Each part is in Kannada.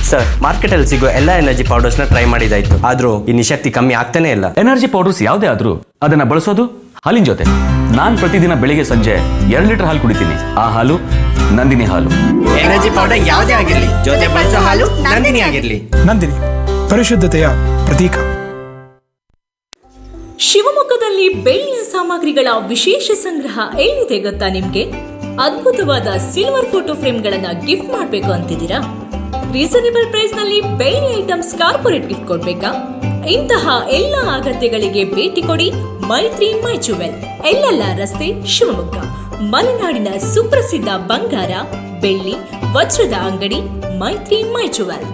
ಸರ್ ಮಾರ್ಕೆಟಲ್ಲಿ ಸಿಗೋ ಎಲ್ಲ ಎನರ್ಜಿ ಪೌಡರ್ಸ್ನ ಟ್ರೈ ಮಾಡಿದಾಯ್ತು ಆದ್ರೂ ಈ ನಿಶಕ್ತಿ ಕಮ್ಮಿ ಆಗ್ತಾನೆ ಇಲ್ಲ ಎನರ್ಜಿ ಪೌಡರ್ಸ್ ಯಾವುದೇ ಆದ್ರೂ ಅದನ್ನ ಬಳಸೋದು ಹಾಲಿನ ಜೊತೆ ನಾನ್ ಪ್ರತಿದಿನ ಬೆಳಿಗ್ಗೆ ಸಂಜೆ ಎರಡು ಲೀಟರ್ ಹಾಲು ಕುಡಿತೀನಿ ಆ ಹಾಲು ನಂದಿನಿ ಹಾಲು ಎನರ್ಜಿ ಪೌಡರ್ ಯಾವುದೇ ಆಗಿರ್ಲಿ ಜೊತೆ ಬಳಸೋ ಹಾಲು ನಂದಿನಿ ಆಗಿರ್ಲಿ ನಂದಿನಿ ಪರಿಶುದ್ಧತೆಯ ಪ್ರತೀಕ ಶಿವಮೊಗ್ಗದಲ್ಲಿ ಬೆಳ್ಳಿಯ ಸಾಮಗ್ರಿಗಳ ವಿಶೇಷ ಸಂಗ್ರಹ ಎಲ್ಲಿದೆ ಗೊತ್ತಾ ನಿಮ್ಗೆ ಅದ್ಭುತವಾದ ಸಿಲ್ವರ್ ಫೋಟೋ ಫ್ರೇಮ್ಗಳನ್ನ ಗಿಫ್ಟ್ ಮಾಡಬೇಕು ಅಂತಿದ್ದೀರಾ ರೀಸನೇಬಲ್ ಪ್ರೈಸ್ ನಲ್ಲಿ ಬೆಳ್ಳಿ ಐಟಮ್ಸ್ ಕಾರ್ಪೊರೇಟ್ ಗಿಫ್ಟ್ ಕೊಡ್ಬೇಕಾ ಇಂತಹ ಎಲ್ಲ ಅಗತ್ಯಗಳಿಗೆ ಭೇಟಿ ಕೊಡಿ ಮೈತ್ರಿ ಮೈ ಜುವೆಲ್ ಎಲ್ಲೆಲ್ಲ ರಸ್ತೆ ಶಿವಮೊಗ್ಗ ಮಲೆನಾಡಿನ ಸುಪ್ರಸಿದ್ಧ ಬಂಗಾರ ಬೆಳ್ಳಿ ವಜ್ರದ ಅಂಗಡಿ Maitri my jewel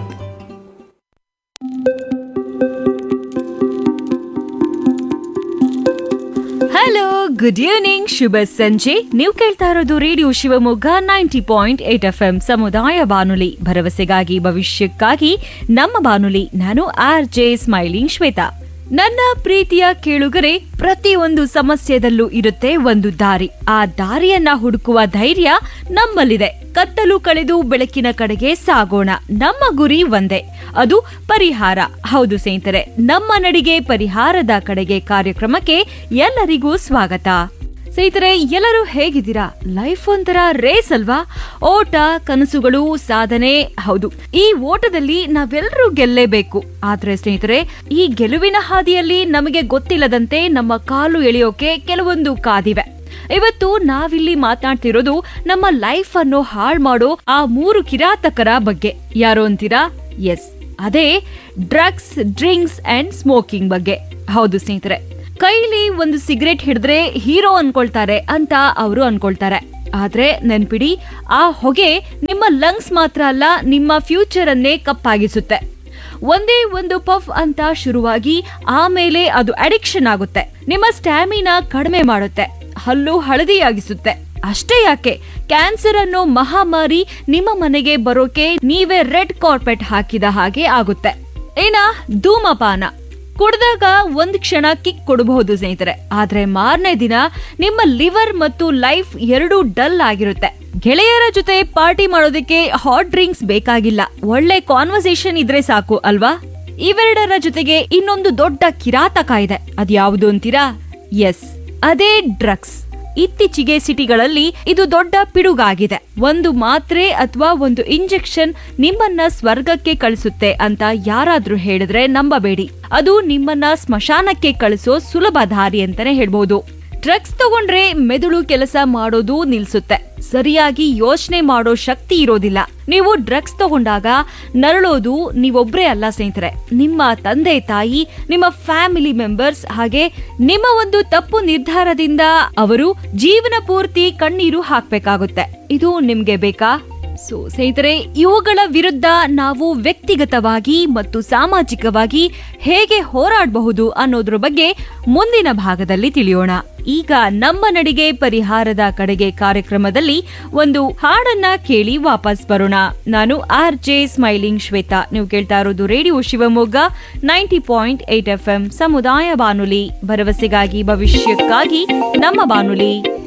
hello good evening ಶುಭ ಸಂಜೆ ನೀವು ಕೇಳ್ತಾ ಇರೋದು radio Shivamogga ninety point eight F M ಸಮುದಾಯ ಬಾನುಲಿ ಭರವಸೆಗಾಗಿ ಭವಿಷ್ಯಕ್ಕಾಗಿ ನಮ್ಮ ಬಾನುಲಿ ನಾನು ಆರ್ ಜೆ ಸ್ಮೈಲಿಂಗ್ ಶ್ವೇತಾ ನನ್ನ ಪ್ರೀತಿಯ ಕೇಳುಗರೆ ಪ್ರತಿಯೊಂದು ಸಮಸ್ಯೆದಲ್ಲೂ ಇರುತ್ತೆ ಒಂದು ದಾರಿ ಆ ದಾರಿಯನ್ನ ಹುಡುಕುವ ಧೈರ್ಯ ನಮ್ಮಲ್ಲಿದೆ ಕತ್ತಲು ಕಳೆದು ಬೆಳಕಿನ ಕಡೆಗೆ ಸಾಗೋಣ ನಮ್ಮ ಗುರಿ ಒಂದೇ ಅದು ಪರಿಹಾರ ಹೌದು ಸ್ನೇಹಿತರೆ ನಮ್ಮ ನಡಿಗೆ ಪರಿಹಾರದ ಕಡೆಗೆ ಕಾರ್ಯಕ್ರಮಕ್ಕೆ ಎಲ್ಲರಿಗೂ ಸ್ವಾಗತ ಸ್ನೇಹಿತರೆ ಎಲ್ಲರೂ ಹೇಗಿದ್ದೀರಾ ಲೈಫ್ ಒಂಥರ ರೇಸ್ ಅಲ್ವಾ ಓಟ ಕನಸುಗಳು ಸಾಧನೆ ಹೌದು ಈ ಓಟದಲ್ಲಿ ನಾವೆಲ್ಲರೂ ಗೆಲ್ಲೇಬೇಕು ಆದ್ರೆ ಸ್ನೇಹಿತರೆ ಈ ಗೆಲುವಿನ ಹಾದಿಯಲ್ಲಿ ನಮಗೆ ಗೊತ್ತಿಲ್ಲದಂತೆ ನಮ್ಮ ಕಾಲು ಎಳೆಯೋಕೆ ಕೆಲವೊಂದು ಕಾದಿವೆ ಇವತ್ತು ನಾವಿಲ್ಲಿ ಮಾತನಾಡ್ತಿರೋದು ನಮ್ಮ ಲೈಫ್ ಅನ್ನು ಹಾಳ್ ಮಾಡೋ ಆ ಮೂರು ಕಿರಾತಕರ ಬಗ್ಗೆ ಯಾರು ಅಂತೀರಾ ಎಸ್ ಅದೇ ಡ್ರಗ್ಸ್ ಡ್ರಿಂಕ್ಸ್ ಅಂಡ್ ಸ್ಮೋಕಿಂಗ್ ಬಗ್ಗೆ ಹೌದು ಸ್ನೇಹಿತರೆ ಕೈಲಿ ಒಂದು ಸಿಗರೆಟ್ ಹಿಡಿದ್ರೆ ಹೀರೋ ಅನ್ಕೊಳ್ತಾರೆ ಅಂತ ಅವರು ಅನ್ಕೊಳ್ತಾರೆ ಆದ್ರೆ ನೆನ್ಪಿಡಿ ಆ ಹೊಗೆ ನಿಮ್ಮ ಲಂಗ್ಸ್ ಮಾತ್ರ ಅಲ್ಲ ನಿಮ್ಮ ಫ್ಯೂಚರ್ ಅನ್ನೇ ಕಪ್ಪಾಗಿಸುತ್ತೆ ಒಂದೇ ಒಂದು ಪಫ್ ಅಂತ ಶುರುವಾಗಿ ಆಮೇಲೆ ಅದು ಅಡಿಕ್ಷನ್ ಆಗುತ್ತೆ ನಿಮ್ಮ ಸ್ಟ್ಯಾಮಿನಾ ಕಡಿಮೆ ಮಾಡುತ್ತೆ ಹಲ್ಲು ಹಳದಿಯಾಗಿಸುತ್ತೆ ಅಷ್ಟೇ ಯಾಕೆ ಕ್ಯಾನ್ಸರ್ ಅನ್ನೋ ಮಹಾಮಾರಿ ನಿಮ್ಮ ಮನೆಗೆ ಬರೋಕೆ ನೀವೇ ರೆಡ್ ಕಾರ್ಪೆಟ್ ಹಾಕಿದ ಹಾಗೆ ಆಗುತ್ತೆ ಏನ ಧೂಮಪಾನ ಕುಡ್ದಾಗ ಒಂದ್ ಕ್ಷಣ ಕಿಕ್ ಕೊಡಬಹುದು ಸ್ನೇಹಿತರೆ ಆದ್ರೆ ಮಾರನೇ ದಿನ ನಿಮ್ಮ ಲಿವರ್ ಮತ್ತು ಲೈಫ್ ಎರಡೂ ಡಲ್ ಆಗಿರುತ್ತೆ ಗೆಳೆಯರ ಜೊತೆ ಪಾರ್ಟಿ ಮಾಡೋದಕ್ಕೆ ಹಾಟ್ ಡ್ರಿಂಕ್ಸ್ ಬೇಕಾಗಿಲ್ಲ ಒಳ್ಳೆ ಕಾನ್ವರ್ಸೇಷನ್ ಇದ್ರೆ ಸಾಕು ಅಲ್ವಾ ಇವೆರಡರ ಜೊತೆಗೆ ಇನ್ನೊಂದು ದೊಡ್ಡ ಕಿರಾತಕ ಇದೆ ಅದ್ಯಾವುದು ಅಂತೀರಾ ಎಸ್ ಅದೇ ಡ್ರಗ್ಸ್ ಇತ್ತೀಚೆಗೆ ಸಿಟಿಗಳಲ್ಲಿ ಇದು ದೊಡ್ಡ ಪಿಡುಗಾಗಿದೆ ಒಂದು ಮಾತ್ರೆ ಅಥವಾ ಒಂದು ಇಂಜೆಕ್ಷನ್ ನಿಮ್ಮನ್ನ ಸ್ವರ್ಗಕ್ಕೆ ಕಳಿಸುತ್ತೆ ಅಂತ ಯಾರಾದ್ರೂ ಹೇಳಿದ್ರೆ ನಂಬಬೇಡಿ ಅದು ನಿಮ್ಮನ್ನ ಸ್ಮಶಾನಕ್ಕೆ ಕಳಿಸೋ ಸುಲಭ ದಾರಿ ಅಂತಾನೆ ಹೇಳ್ಬಹುದು ಡ್ರಗ್ಸ್ ತಗೊಂಡ್ರೆ ಮೆದುಳು ಕೆಲಸ ಮಾಡೋದು ನಿಲ್ಸುತ್ತೆ ಸರಿಯಾಗಿ ಯೋಚನೆ ಮಾಡೋ ಶಕ್ತಿ ಇರೋದಿಲ್ಲ ನೀವು ಡ್ರಗ್ಸ್ ತಗೊಂಡಾಗ ನರಳೋದು ನೀವೊಬ್ರೇ ಅಲ್ಲ ಸ್ನೇಹಿತರೆ ನಿಮ್ಮ ತಂದೆ ತಾಯಿ ನಿಮ್ಮ ಫ್ಯಾಮಿಲಿ ಮೆಂಬರ್ಸ್ ಹಾಗೆ ನಿಮ್ಮ ಒಂದು ತಪ್ಪು ನಿರ್ಧಾರದಿಂದ ಅವರು ಜೀವನ ಪೂರ್ತಿ ಕಣ್ಣೀರು ಹಾಕ್ಬೇಕಾಗುತ್ತೆ ಇದು ನಿಮ್ಗೆ ಬೇಕಾ ಸೊ ಸ್ನೇಹಿತರೆ ಇವುಗಳ ವಿರುದ್ಧ ನಾವು ವ್ಯಕ್ತಿಗತವಾಗಿ ಮತ್ತು ಸಾಮಾಜಿಕವಾಗಿ ಹೇಗೆ ಹೋರಾಡಬಹುದು ಅನ್ನೋದ್ರ ಬಗ್ಗೆ ಮುಂದಿನ ಭಾಗದಲ್ಲಿ ತಿಳಿಯೋಣ ಈಗ ನಮ್ಮ ನಡಿಗೆ ಪರಿಹಾರದ ಕಡೆಗೆ ಕಾರ್ಯಕ್ರಮದಲ್ಲಿ ಒಂದು ಹಾಡನ್ನ ಕೇಳಿ ವಾಪಸ್ ಬರೋಣ ನಾನು ಆರ್ ಜೆ ಸ್ಮೈಲಿಂಗ್ ಶ್ವೇತಾ ನೀವು ಕೇಳ್ತಾ ಇರೋದು radio Shivamogga ninety point eight F M ಸಮುದಾಯ ಬಾನುಲಿ ಭರವಸೆಗಾಗಿ ಭವಿಷ್ಯಕ್ಕಾಗಿ ನಮ್ಮ ಬಾನುಲಿ